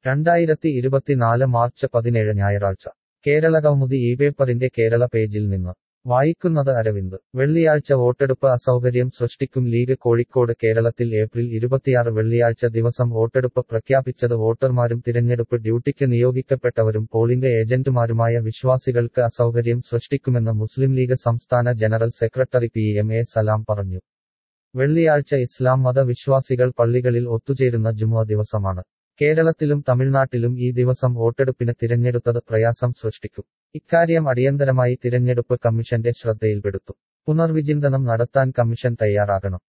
രണ്ടായിരത്തി ഇരുപത്തിനാല് മാർച്ച് പതിനേഴ് ഞായറാഴ്ച കേരളകൗമുദി ഈ പേപ്പറിന്റെ കേരള പേജിൽ നിന്ന് വായിക്കുന്നത് അരവിന്ദ് വെള്ളിയാഴ്ച വോട്ടെടുപ്പ് അസൗകര്യം സൃഷ്ടിക്കും ലീഗ് കോഴിക്കോട് കേരളത്തിൽ ഏപ്രിൽ ഇരുപത്തിയാറ് വെള്ളിയാഴ്ച ദിവസം വോട്ടെടുപ്പ് പ്രഖ്യാപിച്ചത് വോട്ടർമാരും തിരഞ്ഞെടുപ്പ് ഡ്യൂട്ടിക്ക് നിയോഗിക്കപ്പെട്ടവരും പോളിംഗ് ഏജന്റുമാരുമായ വിശ്വാസികൾക്ക് അസൗകര്യം സൃഷ്ടിക്കുമെന്ന് മുസ്ലിം ലീഗ് സംസ്ഥാന general secretary P M A Salam പറഞ്ഞു വെള്ളിയാഴ്ച ഇസ്ലാം മത വിശ്വാസികൾ പള്ളികളിൽ ഒത്തുചേരുന്ന ജുമുഅ ദിവസമാണ് കേരളത്തിലും തമിഴ്നാട്ടിലും ഈ ദിവസം വോട്ടെടുപ്പിന് തിരഞ്ഞെടുത്തത് പ്രയാസം സൃഷ്ടിക്കും ഇക്കാര്യം അടിയന്തരമായി തിരഞ്ഞെടുപ്പ് കമ്മീഷന്റെ ശ്രദ്ധയിൽപ്പെടുത്തും പുനർവിചിന്തനം നടത്താൻ കമ്മീഷൻ തയ്യാറാകണം